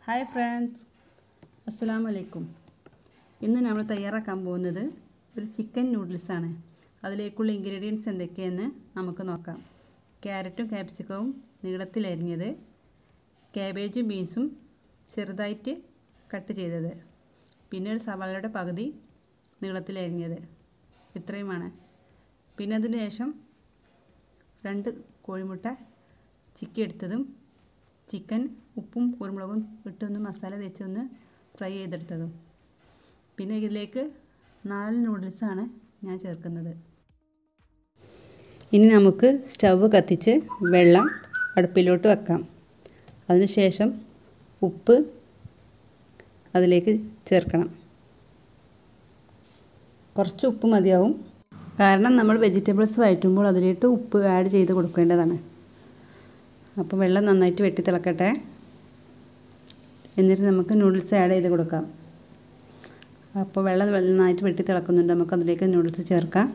hi friends അസ്സലാമു അലൈക്കും ഇന്ന് നമ്മൾ തയ്യാറാക്കാൻ പോകുന്നത് ഒരു ചിക്കൻ നൂഡിൽസാണ് അതിലേക്കുള്ള ഇൻഗ്രീഡിയൻസ് എന്തൊക്കെയെന്ന് നമുക്ക് നോക്കാം ക്യാരറ്റും ക്യാപ്സിക്കവും നീളത്തിലരിഞ്ഞത് ക്യാബേജും ബീൻസും ചെറുതായിട്ട് കട്ട് ചെയ്തത് പിന്നെ ഒരു സവാളയുടെ പകുതി നീളത്തിലരിഞ്ഞത് ഇത്രയുമാണ് പിന്നെ അതിന് ശേഷം രണ്ട് കോഴിമുട്ട ചിക്കി എടുത്തതും ചിക്കൻ ഉപ്പും കുരുമുളകും ഇട്ടൊന്ന് മസാല തേച്ചൊന്ന് ഫ്രൈ ചെയ്തെടുത്തതും പിന്നെ ഇതിലേക്ക് നാല് നൂഡിൽസാണ് ഞാൻ ചേർക്കുന്നത് ഇനി നമുക്ക് സ്റ്റവ് കത്തിച്ച് വെള്ളം അടുപ്പിലോട്ട് വെക്കാം അതിനുശേഷം ഉപ്പ് അതിലേക്ക് ചേർക്കണം കുറച്ച് ഉപ്പ് മതിയാവും കാരണം നമ്മൾ വെജിറ്റബിൾസ് വഴറ്റുമ്പോൾ അതിലേക്ക് ഉപ്പ് ആഡ് ചെയ്ത് കൊടുക്കേണ്ടതാണ് അപ്പോൾ വെള്ളം നന്നായിട്ട് വെട്ടി തിളക്കട്ടെ എന്നിട്ട് നമുക്ക് നൂഡിൽസ് ആഡ് ചെയ്ത് കൊടുക്കാം അപ്പോൾ വെള്ളം നന്നായിട്ട് വെട്ടി തിളക്കുന്നുണ്ട് നമുക്ക് അതിലേക്ക് നൂഡിൽസ് ചേർക്കാം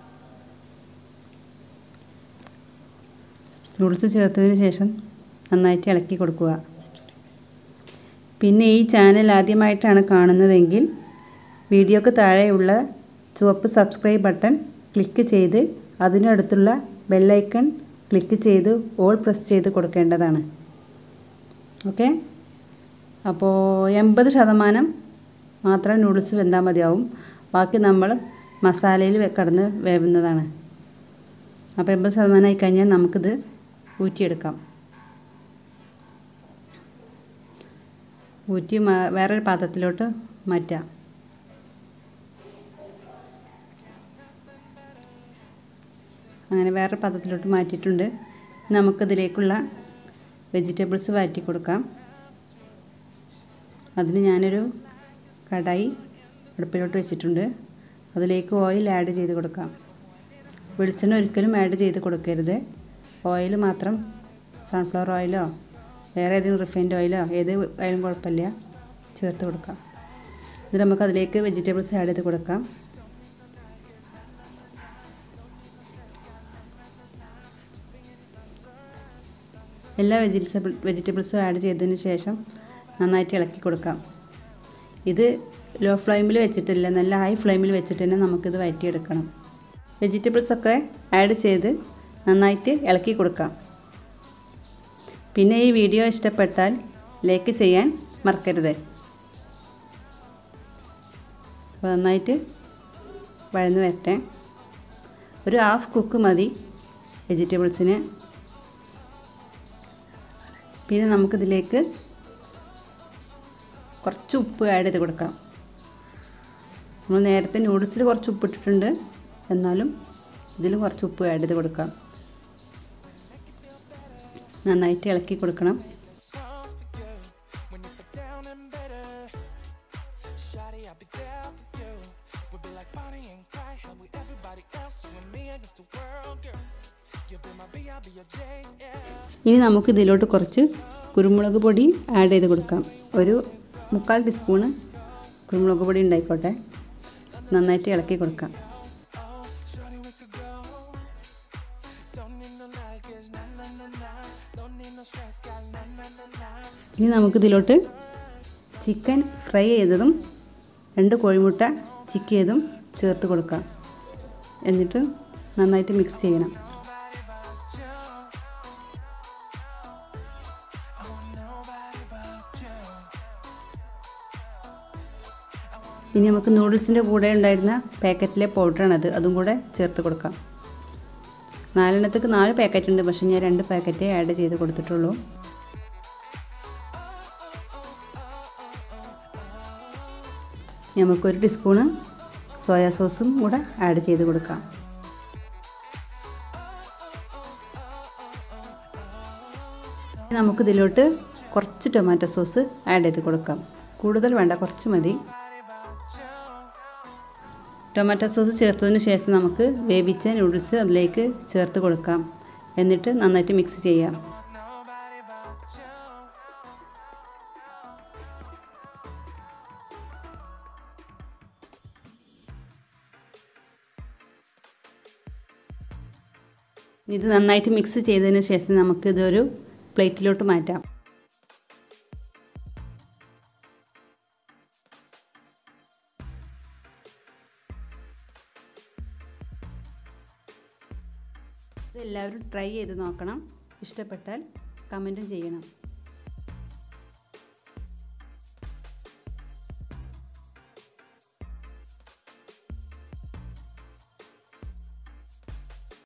നൂഡിൽസ് ചേർത്തതിന് ശേഷം നന്നായിട്ട് ഇളക്കി കൊടുക്കുക പിന്നെ ഈ ചാനൽ ആദ്യമായിട്ടാണ് കാണുന്നതെങ്കിൽ വീഡിയോക്ക് താഴെയുള്ള ചുവപ്പ് സബ്സ്ക്രൈബ് ബട്ടൺ ക്ലിക്ക് ചെയ്ത് അതിനടുത്തുള്ള ബെല്ലൈക്കൺ ക്ലിക്ക് ചെയ്ത് ഓൾ പ്രസ് ചെയ്ത് കൊടുക്കേണ്ടതാണ് ഓക്കെ അപ്പോൾ എൺപത് ശതമാനം മാത്രം നൂഡിൽസ് വെന്താൽ മതിയാവും ബാക്കി നമ്മൾ മസാലയിൽ കടന്ന് വേവുന്നതാണ് അപ്പോൾ എൺപത് ശതമാനമായി കഴിഞ്ഞാൽ നമുക്കിത് ഊറ്റിയെടുക്കാം ഊറ്റി വേറൊരു പാത്രത്തിലോട്ട് മാറ്റാം അങ്ങനെ വേറെ പാത്രത്തിലോട്ട് മാറ്റിയിട്ടുണ്ട് നമുക്കതിലേക്കുള്ള വെജിറ്റബിൾസ് വാറ്റി കൊടുക്കാം അതിന് ഞാനൊരു കടായി അടുപ്പിലോട്ട് വെച്ചിട്ടുണ്ട് അതിലേക്ക് ഓയിൽ ആഡ് ചെയ്ത് കൊടുക്കാം വെളിച്ചെണ്ണ ഒരിക്കലും ആഡ് ചെയ്ത് കൊടുക്കരുത് ഓയിൽ മാത്രം സൺഫ്ലവർ ഓയിലോ വേറെ ഏതെങ്കിലും റിഫൈൻഡ് ഓയിലോ ഏത് ആയാലും കുഴപ്പമില്ല ചേർത്ത് കൊടുക്കാം എന്നിട്ട് നമുക്ക് അതിലേക്ക് വെജിറ്റബിൾസ് ആഡ് ചെയ്ത് കൊടുക്കാം എല്ലാ വെജിറ്റബിൾ വെജിറ്റബിൾസും ആഡ് ചെയ്തതിന് ശേഷം നന്നായിട്ട് ഇളക്കി കൊടുക്കാം ഇത് ലോ ഫ്ലെയിമിൽ വെച്ചിട്ടില്ല നല്ല ഹൈ ഫ്ലെയിമിൽ വെച്ചിട്ട് തന്നെ നമുക്കിത് വഴറ്റിയെടുക്കണം വെജിറ്റബിൾസൊക്കെ ആഡ് ചെയ്ത് നന്നായിട്ട് ഇളക്കി കൊടുക്കാം പിന്നെ ഈ വീഡിയോ ഇഷ്ടപ്പെട്ടാൽ ലൈക്ക് ചെയ്യാൻ മറക്കരുത് അപ്പോൾ നന്നായിട്ട് വഴന്ന് വരട്ടെ ഒരു ഹാഫ് കുക്ക് മതി വെജിറ്റബിൾസിന് പിന്നെ നമുക്കിതിലേക്ക് കുറച്ച് ഉപ്പ് ആഡ് ചെയ്ത് കൊടുക്കാം നമ്മൾ നേരത്തെ നൂഡിൽസിൽ കുറച്ച് ഉപ്പ് ഇട്ടിട്ടുണ്ട് എന്നാലും ഇതിൽ കുറച്ച് ഉപ്പ് ആഡ് ചെയ്ത് കൊടുക്കാം നന്നായിട്ട് ഇളക്കി കൊടുക്കണം ഇനി നമുക്ക് ഇതിലോട്ട് കുറച്ച് കുരുമുളക് പൊടി ആഡ് ചെയ്ത് കൊടുക്കാം ഒരു മുക്കാൽ ടീസ്പൂണ് കുരുമുളക് പൊടി ഉണ്ടായിക്കോട്ടെ നന്നായിട്ട് ഇളക്കി കൊടുക്കാം ഇനി നമുക്കിതിലോട്ട് ചിക്കൻ ഫ്രൈ ചെയ്തതും രണ്ട് കോഴിമുട്ട ചിക്കിയതും ചേർത്ത് കൊടുക്കാം എന്നിട്ട് നന്നായിട്ട് മിക്സ് ചെയ്യണം ഇനി നമുക്ക് നൂഡിൽസിൻ്റെ കൂടെ ഉണ്ടായിരുന്ന പാക്കറ്റിലെ പൗഡറാണത് അതും കൂടെ ചേർത്ത് കൊടുക്കാം നാലെണ്ണത്തേക്ക് നാല് പാക്കറ്റ് ഉണ്ട് പക്ഷേ ഞാൻ രണ്ട് പാക്കറ്റേ ആഡ് ചെയ്ത് കൊടുത്തിട്ടുള്ളൂ നമുക്കൊരു ടീസ്പൂണ് സോയാ സോസും കൂടെ ആഡ് ചെയ്ത് കൊടുക്കാം നമുക്കിതിലോട്ട് കുറച്ച് ടൊമാറ്റോ സോസ് ആഡ് ചെയ്ത് കൊടുക്കാം കൂടുതൽ വേണ്ട കുറച്ച് മതി ടൊമാറ്റോ സോസ് ചേർത്തതിന് ശേഷം നമുക്ക് വേവിച്ച നൂഡിൽസ് അതിലേക്ക് ചേർത്ത് കൊടുക്കാം എന്നിട്ട് നന്നായിട്ട് മിക്സ് ചെയ്യാം ഇത് നന്നായിട്ട് മിക്സ് ചെയ്തതിന് ശേഷം നമുക്ക് ഇതൊരു പ്ലേറ്റിലോട്ട് മാറ്റാം ഇതെല്ലാവരും ട്രൈ ചെയ്ത് നോക്കണം ഇഷ്ടപ്പെട്ടാൽ കമൻറ്റും ചെയ്യണം